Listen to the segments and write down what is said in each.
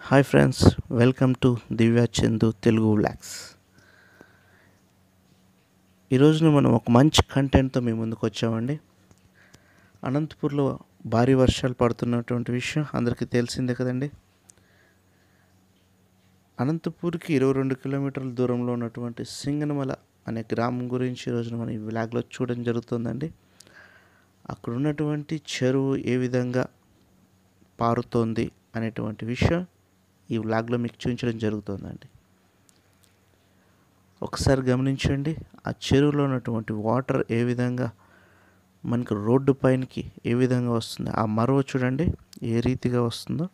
hi friends welcome to Divya Chandu Telugu vlogs ఈరోజున మనం ఒక మంచి కంటెంట్తో మీ ముందుకు వచ్చామండి అనంతపూర్లో భారీ వర్షాలు పడుతున్నటువంటి విషయం అందరికీ తెలిసిందే కదండి అనంతపూర్కి ఇరవై రెండు కిలోమీటర్ల దూరంలో ఉన్నటువంటి సింగనమల అనే గ్రామం గురించి ఈరోజున మనం ఈ వ్లాగ్లో చూడడం జరుగుతుందండి అక్కడ ఉన్నటువంటి చెరువు ఏ విధంగా పారుతోంది అనేటువంటి విషయం ఈ వ్లాగ్లో మీకు చూపించడం జరుగుతుందండి ఒకసారి గమనించండి ఆ చెరువులో ఉన్నటువంటి వాటర్ ఏ విధంగా మనకి రోడ్డు పైనకి ఏ విధంగా వస్తుంది ఆ మరవ చూడండి ఏ రీతిగా వస్తుందో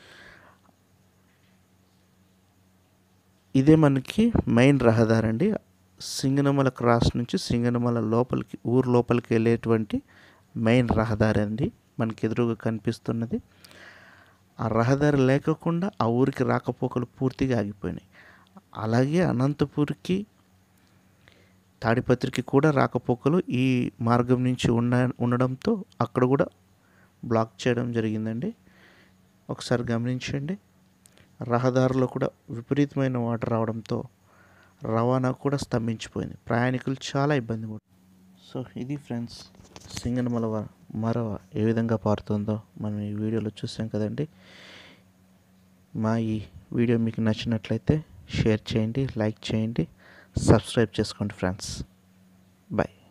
ఇదే మనకి మెయిన్ రహదారి అండి సింగనమల క్రాస్ నుంచి సింగనమల లోపలికి ఊరు లోపలికి వెళ్ళేటువంటి మెయిన్ రహదారి అండి మనకి ఎదురుగా కనిపిస్తున్నది ఆ రహదారి లేకుండా ఆ ఊరికి రాకపోకలు పూర్తిగా ఆగిపోయినాయి అలాగే అనంతపూర్కి తాడిపత్రికి కూడా రాకపోకలు ఈ మార్గం నుంచి ఉన్న ఉండడంతో అక్కడ కూడా బ్లాక్ చేయడం జరిగిందండి ఒకసారి గమనించండి రహదారిలో కూడా విపరీతమైన వాటర్ రావడంతో రవాణా కూడా స్తంభించిపోయింది ప్రయాణికులు చాలా ఇబ్బంది పడు సో ఇది ఫ్రెండ్స్ సింగనమల వ- మరవ ఏ విధంగా పారుతుందో మనం ఈ వీడియోలో చూసాం కదండి మా ఈ వీడియో మీకు నచ్చినట్లయితే షేర్ చేయండి లైక్ చేయండి సబ్స్క్రైబ్ చేసుకోండి ఫ్రెండ్స్ బాయ్